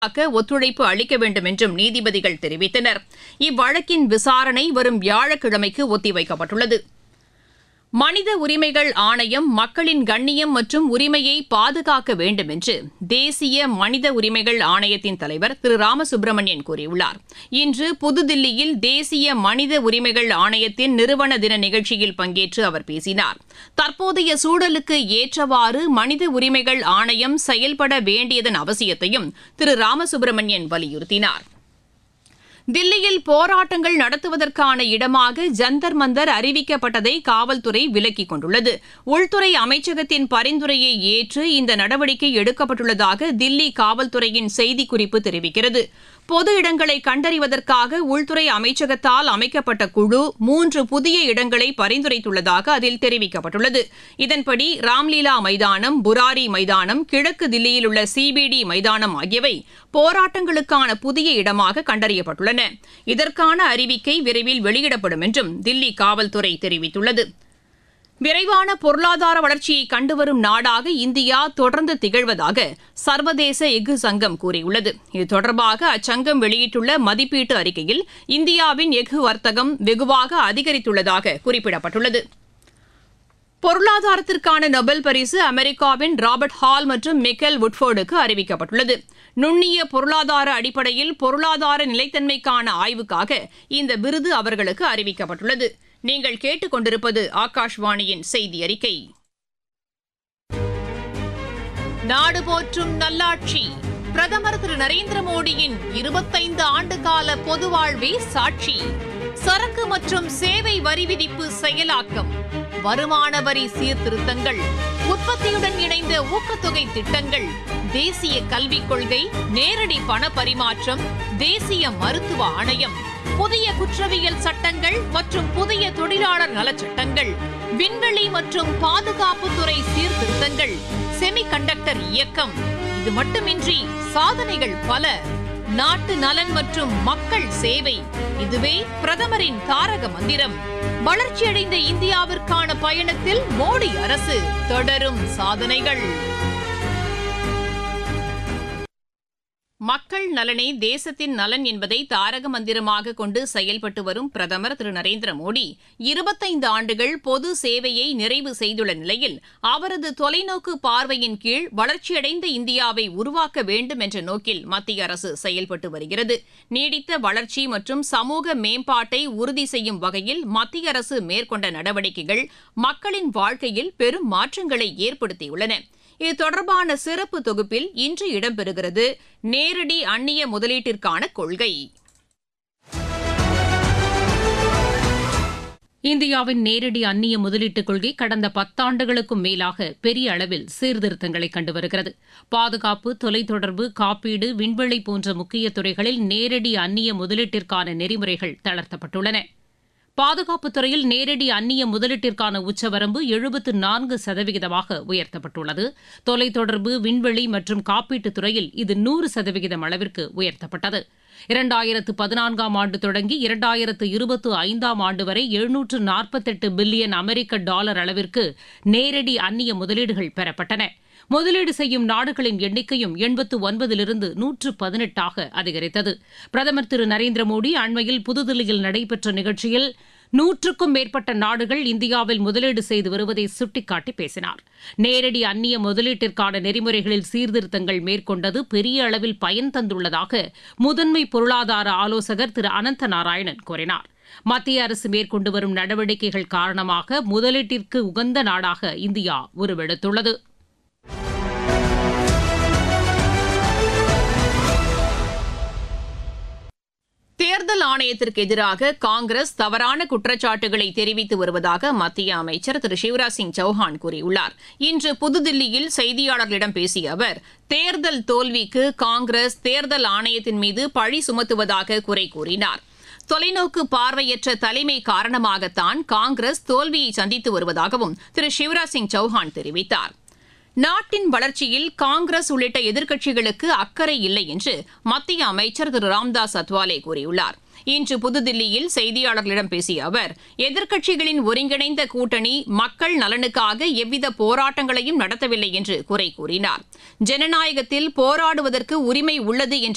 காக்க ஒத்துழைப்பு அளிக்க வேண்டும் என்றும் நீதிபதிகள் தெரிவித்தனர் இவ்வழக்கின் விசாரணை வரும் வியாழக்கிழமைக்கு ஒத்திவைக்கப்பட்டுள்ளது மனித உரிமைகள் ஆணையம் மக்களின் கண்ணியம் மற்றும் உரிமையை பாதுகாக்க வேண்டும் என்று தேசிய மனித உரிமைகள் ஆணையத்தின் தலைவர் திரு ராமசுப்பிரமணியன் கூறியுள்ளார் இன்று புதுதில்லியில் தேசிய மனித உரிமைகள் ஆணையத்தின் நிறுவன தின நிகழ்ச்சியில் பங்கேற்று அவர் பேசினார் தற்போதைய சூழலுக்கு ஏற்றவாறு மனித உரிமைகள் ஆணையம் செயல்பட வேண்டியதன் அவசியத்தையும் திரு ராமசுப்பிரமணியன் வலியுறுத்தினார் தில்லியில் போராட்டங்கள் நடத்துவதற்கான இடமாக ஜந்தர் மந்தர் அறிவிக்கப்பட்டதை காவல்துறை விலக்கிக் கொண்டுள்ளது உள்துறை அமைச்சகத்தின் பரிந்துரையை ஏற்று இந்த நடவடிக்கை எடுக்கப்பட்டுள்ளதாக தில்லி காவல்துறையின் செய்திக்குறிப்பு தெரிவிக்கிறது பொது இடங்களை கண்டறிவதற்காக உள்துறை அமைச்சகத்தால் அமைக்கப்பட்ட குழு மூன்று புதிய இடங்களை பரிந்துரைத்துள்ளதாக அதில் தெரிவிக்கப்பட்டுள்ளது இதன்படி ராம்லீலா மைதானம் புராரி மைதானம் கிழக்கு தில்லியில் உள்ள சிபிடி மைதானம் ஆகியவை போராட்டங்களுக்கான புதிய இடமாக கண்டறியப்பட்டுள்ளன இதற்கான அறிவிக்கை விரைவில் வெளியிடப்படும் என்றும் தில்லி காவல்துறை தெரிவித்துள்ளது விரைவான பொருளாதார வளர்ச்சியை கண்டுவரும் நாடாக இந்தியா தொடர்ந்து திகழ்வதாக சர்வதேச எஃகு சங்கம் கூறியுள்ளது இது தொடர்பாக அச்சங்கம் வெளியிட்டுள்ள மதிப்பீட்டு அறிக்கையில் இந்தியாவின் எஃகு வர்த்தகம் வெகுவாக அதிகரித்துள்ளதாக குறிப்பிடப்பட்டுள்ளது பொருளாதாரத்திற்கான நொபல் பரிசு அமெரிக்காவின் ராபர்ட் ஹால் மற்றும் மிக்கேல் உட்ஃபோர்டுக்கு அறிவிக்கப்பட்டுள்ளது நுண்ணிய பொருளாதார அடிப்படையில் பொருளாதார நிலைத்தன்மைக்கான ஆய்வுக்காக இந்த விருது அவர்களுக்கு அறிவிக்கப்பட்டுள்ளது நீங்கள் கேட்டுக்கொண்டிருப்பது ஆகாஷ்வாணியின் செய்தி அறிக்கை நாடு போற்றும் நல்லாட்சி பிரதமர் திரு நரேந்திர மோடியின் இருபத்தைந்து ஆண்டு கால பொது வாழ்வே சாட்சி சரக்கு மற்றும் சேவை வரி விதிப்பு செயலாக்கம் வருமான வரி சீர்திருத்தங்கள் உற்பத்தியுடன் இணைந்த ஊக்கத்தொகை திட்டங்கள் தேசிய கல்விக் கொள்கை நேரடி பண பரிமாற்றம் தேசிய மருத்துவ ஆணையம் புதிய குற்றவியல் சட்டங்கள் மற்றும் புதிய தொழிலாளர் நலச்சட்டங்கள் விண்வெளி மற்றும் பாதுகாப்புத்துறை சீர்திருத்தங்கள் செமிகண்டக்டர் இயக்கம் இது மட்டுமின்றி சாதனைகள் பல நாட்டு நலன் மற்றும் மக்கள் சேவை இதுவே பிரதமரின் தாரக மந்திரம் வளர்ச்சியடைந்த இந்தியாவிற்கான பயணத்தில் மோடி அரசு தொடரும் சாதனைகள் மக்கள் நலனே தேசத்தின் நலன் என்பதை தாரக மந்திரமாக கொண்டு செயல்பட்டு வரும் பிரதமர் திரு நரேந்திர மோடி இருபத்தைந்து ஆண்டுகள் பொது சேவையை நிறைவு செய்துள்ள நிலையில் அவரது தொலைநோக்கு பார்வையின் கீழ் வளர்ச்சியடைந்த இந்தியாவை உருவாக்க வேண்டும் என்ற நோக்கில் மத்திய அரசு செயல்பட்டு வருகிறது நீடித்த வளர்ச்சி மற்றும் சமூக மேம்பாட்டை உறுதி செய்யும் வகையில் மத்திய அரசு மேற்கொண்ட நடவடிக்கைகள் மக்களின் வாழ்க்கையில் பெரும் மாற்றங்களை ஏற்படுத்தியுள்ளன இது தொடர்பான சிறப்பு தொகுப்பில் இன்று இடம்பெறுகிறது நேரடி அந்நிய முதலீட்டிற்கான கொள்கை இந்தியாவின் நேரடி அந்நிய முதலீட்டுக் கொள்கை கடந்த பத்தாண்டுகளுக்கும் மேலாக பெரிய அளவில் சீர்திருத்தங்களை கண்டு வருகிறது பாதுகாப்பு தொலைத்தொடர்பு காப்பீடு விண்வெளி போன்ற முக்கிய துறைகளில் நேரடி அந்நிய முதலீட்டிற்கான நெறிமுறைகள் தளர்த்தப்பட்டுள்ளன பாதுகாப்புத் துறையில் நேரடி அந்நிய முதலீட்டிற்கான உச்சவரம்பு எழுபத்து நான்கு சதவிகிதமாக உயர்த்தப்பட்டுள்ளது தொலைத்தொடர்பு விண்வெளி மற்றும் காப்பீட்டுத் துறையில் இது நூறு சதவிகிதம் அளவிற்கு உயர்த்தப்பட்டது இரண்டாயிரத்து பதினான்காம் ஆண்டு தொடங்கி இரண்டாயிரத்து இருபத்து ஐந்தாம் ஆண்டு வரை எழுநூற்று நாற்பத்தெட்டு பில்லியன் அமெரிக்க டாலர் அளவிற்கு நேரடி அந்நிய முதலீடுகள் பெறப்பட்டன முதலீடு செய்யும் நாடுகளின் எண்ணிக்கையும் எண்பத்து ஒன்பதிலிருந்து நூற்று பதினெட்டாக அதிகரித்தது பிரதமர் திரு நரேந்திர மோடி அண்மையில் புதுதில்லியில் நடைபெற்ற நிகழ்ச்சியில் நூற்றுக்கும் மேற்பட்ட நாடுகள் இந்தியாவில் முதலீடு செய்து வருவதை சுட்டிக்காட்டி பேசினார் நேரடி அந்நிய முதலீட்டிற்கான நெறிமுறைகளில் சீர்திருத்தங்கள் மேற்கொண்டது பெரிய அளவில் பயன் தந்துள்ளதாக முதன்மை பொருளாதார ஆலோசகர் திரு அனந்த நாராயணன் கூறினார் மத்திய அரசு மேற்கொண்டு வரும் நடவடிக்கைகள் காரணமாக முதலீட்டிற்கு உகந்த நாடாக இந்தியா உருவெடுத்துள்ளது தேர்தல் ஆணையத்திற்கு எதிராக காங்கிரஸ் தவறான குற்றச்சாட்டுகளை தெரிவித்து வருவதாக மத்திய அமைச்சர் திரு சிவராஜ் சிங் சௌஹான் கூறியுள்ளார் இன்று புதுதில்லியில் செய்தியாளர்களிடம் பேசிய அவர் தேர்தல் தோல்விக்கு காங்கிரஸ் தேர்தல் ஆணையத்தின் மீது பழி சுமத்துவதாக குறை கூறினார் தொலைநோக்கு பார்வையற்ற தலைமை காரணமாகத்தான் காங்கிரஸ் தோல்வியை சந்தித்து வருவதாகவும் திரு சிவராஜ் சிங் சௌஹான் தெரிவித்தார் நாட்டின் வளர்ச்சியில் காங்கிரஸ் உள்ளிட்ட எதிர்க்கட்சிகளுக்கு அக்கறை இல்லை என்று மத்திய அமைச்சர் திரு ராம்தாஸ் அத்வாலே கூறியுள்ளார் இன்று புதுதில்லியில் செய்தியாளர்களிடம் பேசிய அவர் எதிர்க்கட்சிகளின் ஒருங்கிணைந்த கூட்டணி மக்கள் நலனுக்காக எவ்வித போராட்டங்களையும் நடத்தவில்லை என்று குறை கூறினார் ஜனநாயகத்தில் போராடுவதற்கு உரிமை உள்ளது என்ற